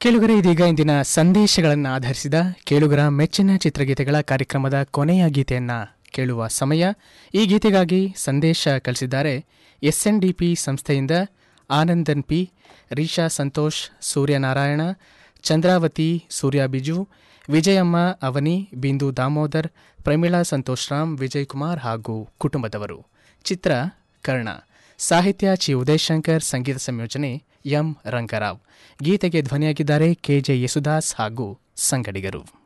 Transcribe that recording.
ಕೇಳುಗರ ಇದೀಗ ಇಂದಿನ ಸಂದೇಶಗಳನ್ನು ಆಧರಿಸಿದ ಕೇಳುಗರ ಮೆಚ್ಚಿನ ಚಿತ್ರಗೀತೆಗಳ ಕಾರ್ಯಕ್ರಮದ ಕೊನೆಯ ಗೀತೆಯನ್ನ ಕೇಳುವ ಸಮಯ ಈ ಗೀತೆಗಾಗಿ ಸಂದೇಶ ಕಳಿಸಿದ್ದಾರೆ ಎಸ್ಎನ್ಡಿಪಿ ಸಂಸ್ಥೆಯಿಂದ ಆನಂದನ್ ಪಿ ರೀಶಾ ಸಂತೋಷ್ ಸೂರ್ಯನಾರಾಯಣ ಚಂದ್ರಾವತಿ ಸೂರ್ಯ ಬಿಜು ವಿಜಯಮ್ಮ ಅವನಿ ಬಿಂದು ದಾಮೋದರ್ ಪ್ರಮೀಳಾ ಸಂತೋಷ್ ರಾಮ್ ವಿಜಯ್ ಕುಮಾರ್ ಹಾಗೂ ಕುಟುಂಬದವರು ಚಿತ್ರ ಕರ್ಣ ಸಾಹಿತ್ಯ ಚಿ ಉದಯಶಂಕರ್ ಸಂಗೀತ ಸಂಯೋಜನೆ ಎಂ ರಂಗರಾವ್ ಗೀತೆಗೆ ಧ್ವನಿಯಾಗಿದ್ದಾರೆ ಕೆಜೆ ಯೇಸುದಾಸ್ ಹಾಗೂ ಸಂಗಡಿಗರು